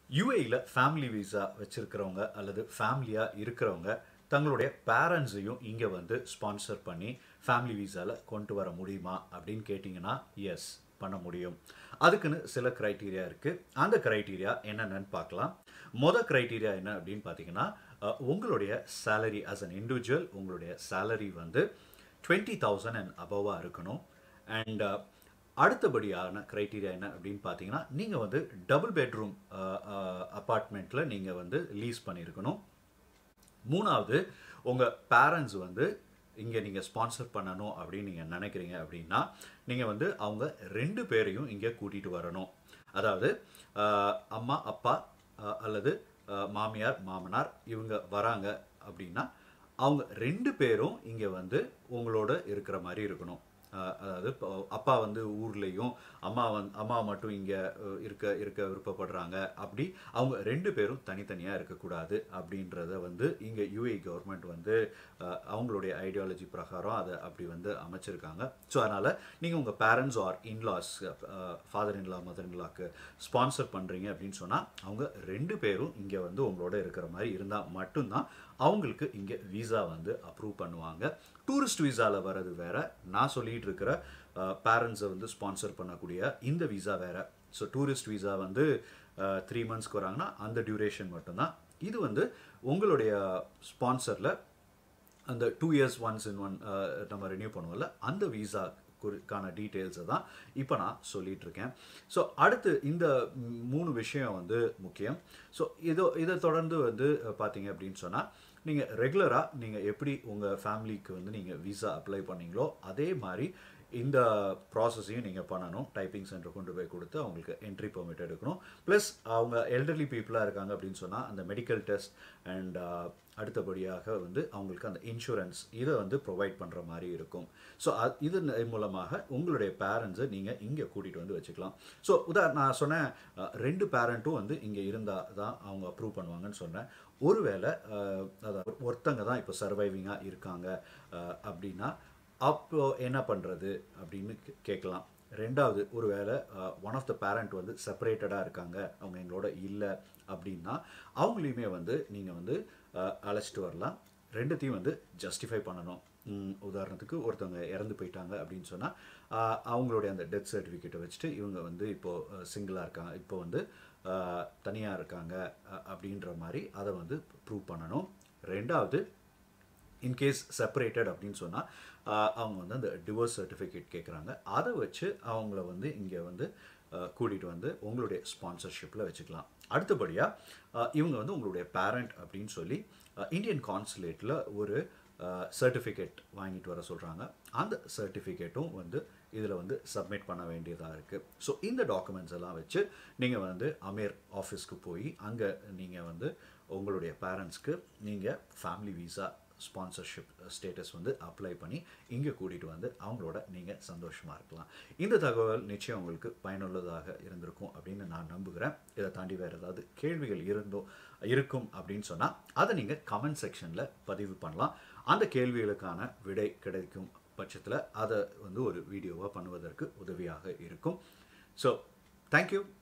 யூஏயில் family visa வச்சுருக்கிறவங்க அல்லது ஃபேமிலியாக இருக்கிறவங்க தங்களுடைய பேரண்ட்ஸையும் இங்கே வந்து ஸ்பான்சர் பண்ணி ஃபேமிலி விசாவில் கொண்டு வர முடியுமா அப்படின்னு கேட்டிங்கன்னா எஸ் பண்ண முடியும் அதுக்குன்னு சில க்ரைட்டீரியா இருக்குது அந்த க்ரைட்டீரியா என்னென்னு பார்க்கலாம் மொதல் க்ரைட்டீரியா என்ன அப்படின்னு பார்த்தீங்கன்னா அஹ், உங்களுடைய சேலரி as an இண்டிவிஜுவல் உங்களுடைய சேலரி வந்து டுவெண்ட்டி தௌசண்ட் அண்ட் அபவாக இருக்கணும் அண்ட் அடுத்தபடியான க்ரைட்டீரியா என்ன அப்படின்னு பார்த்தீங்கன்னா நீங்கள் வந்து டபுள் பெட்ரூம் அப்பார்ட்மெண்ட்டில் நீங்கள் வந்து லீஸ் பண்ணியிருக்கணும் மூணாவது உங்கள் பேரண்ட்ஸ் வந்து இங்கே நீங்கள் ஸ்பான்சர் பண்ணணும் அப்படின்னு நீங்கள் நினைக்கிறீங்க அப்படின்னா நீங்கள் வந்து அவங்க ரெண்டு பேரையும் இங்கே கூட்டிகிட்டு வரணும் அதாவது ஆஹ், அம்மா அப்பா ஆஹ், அல்லது ஆஹ், மாமியார் மாமனார் இவங்க வராங்க அப்படின்னா அவங்க ரெண்டு பேரும் இங்கே வந்து உங்களோட இருக்கிற மாதிரி இருக்கணும் ஆஹ், அதாவது இப்போ அப்பா வந்து ஊர்லேயும் அம்மா வந்து அம்மா மட்டும் இங்கே இருக்க இருக்க விருப்பப்படுறாங்க அப்படி அவங்க ரெண்டு பேரும் தனித்தனியாக இருக்கக்கூடாது அப்படின்றத வந்து இங்கே யூஏ கவர்மெண்ட் வந்து ஆஹ், அவங்களுடைய ஐடியாலஜி பிரகாரம் அதை அப்படி வந்து அமைச்சிருக்காங்க ஸோ அதனால் நீங்கள் உங்கள் parents or in-laws father in-law mother இன்லாக்கு ஸ்பான்சர் பண்ணுறீங்க அப்படின்னு சொன்னால் அவங்க ரெண்டு பேரும் இங்கே வந்து உங்களோட இருக்கிற மாதிரி இருந்தால் மட்டும்தான் அவங்களுக்கு இங்கே விசா வந்து அப்ரூவ் பண்ணுவாங்க டூரிஸ்ட் விசாவில் வர்றது வேற நான் சொல்லிட்டு இருக்கிற பேரண்ட்ஸை வந்து ஸ்பான்சர் பண்ணக்கூடிய இந்த விசா வேற ஸோ டூரிஸ்ட் விசா வந்து த்ரீ மந்த்ஸ்க்கு வராங்கன்னா அந்த டியூரேஷன் மட்டும்தான் இது வந்து உங்களுடைய ஸ்பான்சரில் அந்த two years once in one நம்ம ரெனியூ பண்ணுவோம்ல அந்த விசா குறிக்கான டீட்டெயில்ஸை தான் இப்போ நான் சொல்லிட்டு இருக்கேன் ஸோ அடுத்து இந்த ம், மூணு விஷயம் வந்து முக்கியம் ஸோ இதோ இதை தொடர்ந்து வந்து அஹ், பார்த்தீங்க அப்படின்னு சொன்னால் நீங்கள் ரெகுலராக நீங்கள் எப்படி உங்கள் ஃபேமிலிக்கு வந்து நீங்கள் விசா அப்ளை பண்ணீங்களோ அதே மாதிரி இந்த ப்ராசஸையும் நீங்கள் பண்ணணும் டைப்பிங் சென்டர் கொண்டு போய் கொடுத்து அவங்களுக்கு என்ட்ரி பெர்மிட் எடுக்கணும் ப்ளஸ் அவங்க எல்டர்லி பீப்புளாக இருக்காங்க அப்படின்னு சொன்னால் அந்த மெடிக்கல் டெஸ்ட் அண்ட் அடுத்தபடியாக வந்து அவங்களுக்கு அந்த இன்சூரன்ஸ் இதை வந்து ப்ரொவைட் பண்ணுற மாதிரி இருக்கும் ஸோ இது மூலமாக உங்களுடைய பேரண்ட்ஸை நீங்கள் இங்கே கூட்டிகிட்டு வந்து வச்சுக்கலாம் ஸோ உதா நான் சொன்னேன் அஹ், ரெண்டு பேரண்ட்டும் வந்து இங்கே இருந்தால் தான் அவங்க அப்ரூவ் பண்ணுவாங்கன்னு சொன்னேன் ஒருவேளை அஹ், அதாவது ஒருத்தங்க தான் இப்போ சர்வைவிங்காக இருக்காங்க அஹ், அப்படின்னா அப்போ என்ன பண்ணுறது அப்படின்னு கே- கேட்கலாம் ரெண்டாவது ஒருவேளை ஒன் ஆஃப் த பேரண்ட் வந்து செப்பரேட்டடாக இருக்காங்க அவங்க எங்களோட இல்லை அப்படின்னா அவங்களையுமே வந்து நீங்கள் வந்து அஹ், அழைச்சிட்டு வரலாம் ரெண்டுத்தையும் வந்து ஜஸ்டிஃபை பண்ணணும் ம், உதாரணத்துக்கு ஒருத்தவங்க இறந்து போயிட்டாங்க அப்படின்னு சொன்னால் அவங்களுடைய அந்த டெத் சர்டிஃபிகேட்டை வச்சுட்டு இவங்க வந்து இப்போது சிங்கிளாக இருக்காங்க இப்போ வந்து தனியாக இருக்காங்க அஹ், அப்படின்ற மாதிரி அதை வந்து ப்ரூவ் பண்ணணும் ரெண்டாவது இன்கேஸ் செப்பரேட்டட் அப்படின்னு சொன்னால் அவங்க வந்து அந்த டிவோர்ஸ் சர்டிஃபிகேட் கேட்குறாங்க அதை வச்சு அவங்கள வந்து இங்கே வந்து கூட்டிகிட்டு வந்து உங்களுடைய ஸ்பான்சர்ஷிப்பில் வச்சுக்கலாம் அடுத்தபடியாக இவங்க வந்து உங்களுடைய பேரண்ட் அப்படின்னு சொல்லி இந்தியன் கான்சுலேட்டில் ஒரு சர்டிஃபிகேட் வாங்கிட்டு வர சொல்கிறாங்க அந்த சர்டிஃபிகேட்டும் வந்து இதில் வந்து சப்மிட் பண்ண வேண்டியதாக இருக்குது ஸோ இந்த டாக்குமெண்ட்ஸ் எல்லாம் வச்சு நீங்கள் வந்து அமீர் ஆஃபீஸ்க்கு போய் அங்கே நீங்கள் வந்து உங்களுடைய பேரண்ட்ஸ்க்கு நீங்கள் ஃபேமிலி விசா ஸ்பான்சர்ஷிப் ஸ்டேட்டஸ் வந்து அப்ளை பண்ணி இங்கே கூட்டிகிட்டு வந்து அவங்களோட நீங்கள் சந்தோஷமாக இருக்கலாம் இந்த தகவல் நிச்சயம் உங்களுக்கு பயனுள்ளதாக இருந்திருக்கும் அப்படின்னு நான் நம்புகிறேன் இதை தாண்டி வேறு ஏதாவது கேள்விகள் இருந்தோ இருக்கும் அப்படின்னு சொன்னால் அதை நீங்கள் கமெண்ட் செக்ஷனில் பதிவு பண்ணலாம் அந்த கேள்விகளுக்கான விடை கிடைக்கும் பட்சத்தில் அதை வந்து ஒரு வீடியோவாக பண்ணுவதற்கு உதவியாக இருக்கும் ஸோ தேங்க்யூ